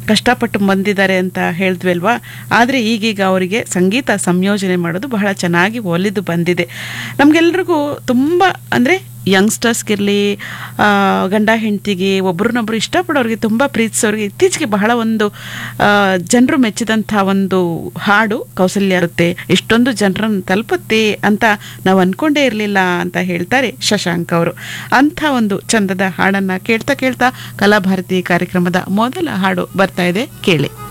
ಕಷ್ಟಪಟ್ಟು ಬಂದಿದ್ದಾರೆ ಅಂತ ಹೇಳಿದ್ವಿ ಅಲ್ವಾ ಆದರೆ ಈಗೀಗ ಅವರಿಗೆ ಸಂಗೀತ ಸಂಯೋಜನೆ ಮಾಡೋದು ಬಹಳ ಚೆನ್ನಾಗಿ ಒಲಿದು ಬಂದಿದೆ ನಮಗೆಲ್ರಿಗೂ ತುಂಬ ಅಂದರೆ ಯಂಗ್ಸ್ಟರ್ಸ್ಗಿರಲಿ ಗಂಡ ಹೆಂಡತಿಗೆ ಒಬ್ರನ್ನೊಬ್ರು ಇಷ್ಟಪಡೋರಿಗೆ ತುಂಬ ಪ್ರೀತಿಸೋರಿಗೆ ಇತ್ತೀಚೆಗೆ ಬಹಳ ಒಂದು ಜನರು ಮೆಚ್ಚಿದಂಥ ಒಂದು ಹಾಡು ಕೌಸಲ್ಯ ಇರುತ್ತೆ ಇಷ್ಟೊಂದು ಜನರನ್ನು ತಲುಪುತ್ತೆ ಅಂತ ನಾವು ಅನ್ಕೊಂಡೇ ಇರಲಿಲ್ಲ ಅಂತ ಹೇಳ್ತಾರೆ ಶಶಾಂಕ್ ಅವರು ಅಂಥ ಒಂದು ಚಂದದ ಹಾಡನ್ನು ಕೇಳ್ತಾ ಕೇಳ್ತಾ ಕಲಾಭಾರತಿ ಕಾರ್ಯಕ್ರಮದ ಮೊದಲ ಹಾಡು ಬರ್ತಾ ಇದೆ ಕೇಳಿ